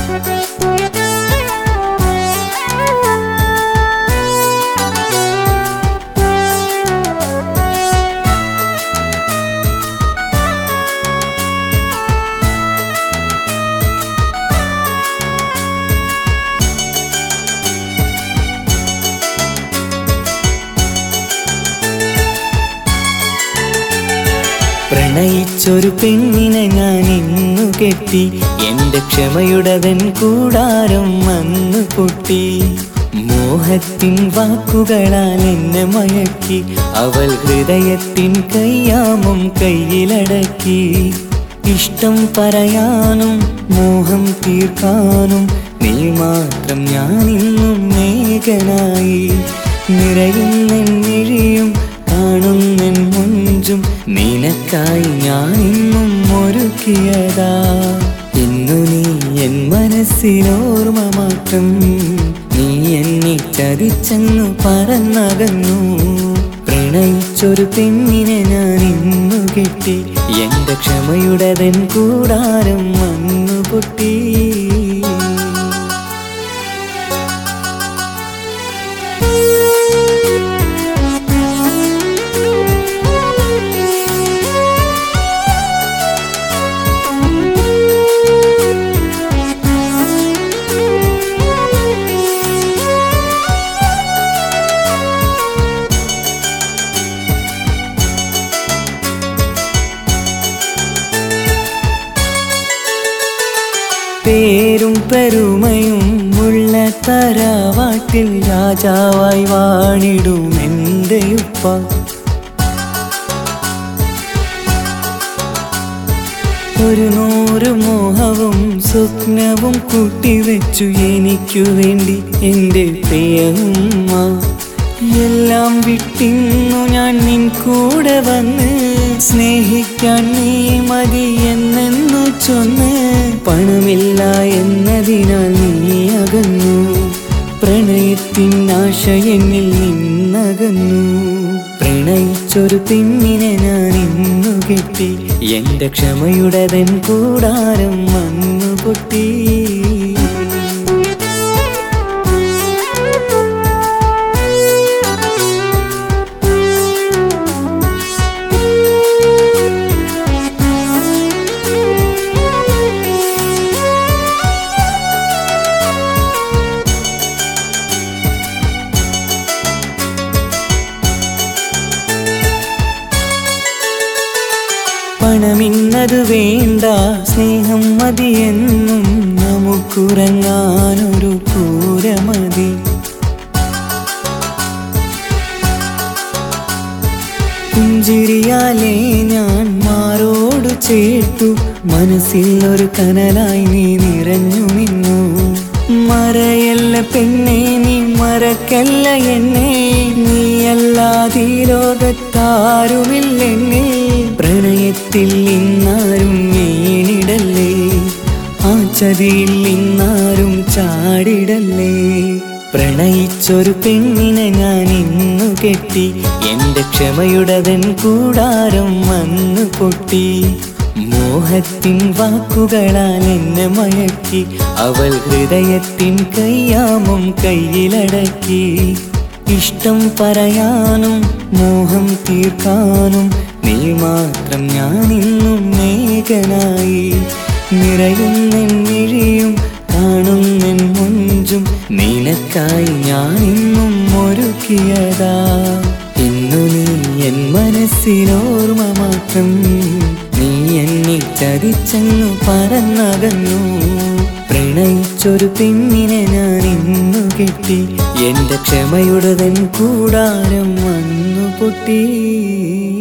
പ്രണയിച്ചൊരു പെണ്ണിനെ ഞാൻ ഇന്നു കെട്ടി എന്റെ ക്ഷമയുടവൻ കൂടാരം വന്നു പൊട്ടി മോഹത്തിൻ വാക്കുകളാൽ എന്നെ മയക്കി അവൾ ഹൃദയത്തിൻ കയ്യാമം കയ്യിലടക്കി ഇഷ്ടം പറയാനും മോഹം തീർക്കാനും നീ മാത്രം ഞാൻ ഇന്നും മേഘനായി നിറയുന്നെന്നിഴിയും കാണുന്നെൻ മുഞ്ചും നിനക്കായി ഞാൻ ഇന്നും ഒരുക്കിയതാ ഇന്നു നീ എൻ മനസ്സിലോർമ്മ മാത്രം നീ എന്നെ ചതിച്ചെന്നു പറന്നകന്നു പ്രണയിച്ചൊരു പെണ്ണിനെ ഞാൻ ഇന്നു കെട്ടി എന്റെ ക്ഷമയുടതൻ കൂടാരം വന്നു പൊട്ടി പേരും പെരുമയും ഉള്ള തറവാട്ടിൽ രാജാവായി വാണിടും എൻ്റെ ഉപ്പ ഒരു നൂറ് മോഹവും സ്വപ്നവും കൂട്ടിവെച്ചു എനിക്കു വേണ്ടി എൻ്റെ പ്രിയമ്മ എല്ലാം വിട്ടിന്നു ഞാൻ നിൻ കൂടെ വന്ന് സ്നേഹിക്കാൻ നീ മതി എന്നെന്നു ചൊന്ന് പണമില്ല എന്നതിനാൽ നീ അകന്നു പ്രണയത്തിൻ ആശ എന്നിൽ നിന്നകന്നു പ്രണയിച്ചൊരു പെണ്ണിനെ ഞാൻ ഇന്നു കെട്ടി എന്റെ ക്ഷമയുടതൻ കൂടാരം വന്നു പൊട്ടി പണമിന്നത് വേണ്ട സ്നേഹം മതിയെന്നും നമുക്കുറങ്ങാനൊരു കൂര മതി പുഞ്ചിരിയാലേ ഞാൻ മാറോട് ചേർത്തു മനസ്സിൽ ഒരു കനലായി നീ നിറഞ്ഞു നിന്നു മറയല്ല പെണ്ണെ നീ മറക്കല്ല എന്നെ നീയല്ലാതെ ഈ ലോകത്താരുമില്ലെന്നെ പ്രണയത്തിൽ ഇന്നാരും വീണിടല്ലേ ആ ചതിയിൽ ഇന്നാരും ചാടിടല്ലേ പ്രണയിച്ചൊരു പെണ്ണിനെ ഞാൻ ഇന്നു കെട്ടി എന്റെ ക്ഷമയുടവൻ കൂടാരം വന്നു പൊട്ടി മോഹത്തിൻ വാക്കുകളാൽ എന്നെ മയക്കി അവൾ ഹൃദയത്തിൻ കയ്യാമം കയ്യിലടക്കി ഇഷ്ടം പറയാനും മോഹം തീർക്കാനും നീ മാത്രം ഞാൻ ഇന്നും മേഘനായി നിറയുന്നെന്നിഴിയും കാണുന്നെൻ മുഞ്ചും നിനക്കായി ഞാൻ ഇന്നും ഒരുക്കിയതാ ഇന്നു നീ എൻ മനസ്സിലോർമ്മ മാത്രം നീ എന്നെ ചതിച്ചെന്നു പറന്നകന്നു പ്രണയിച്ചൊരു പെണ്ണിനെ ഞാൻ ഇന്നു കെട്ടി എന്റെ ക്ഷമയുടതൻ കൂടാരം വന്നു പൊട്ടി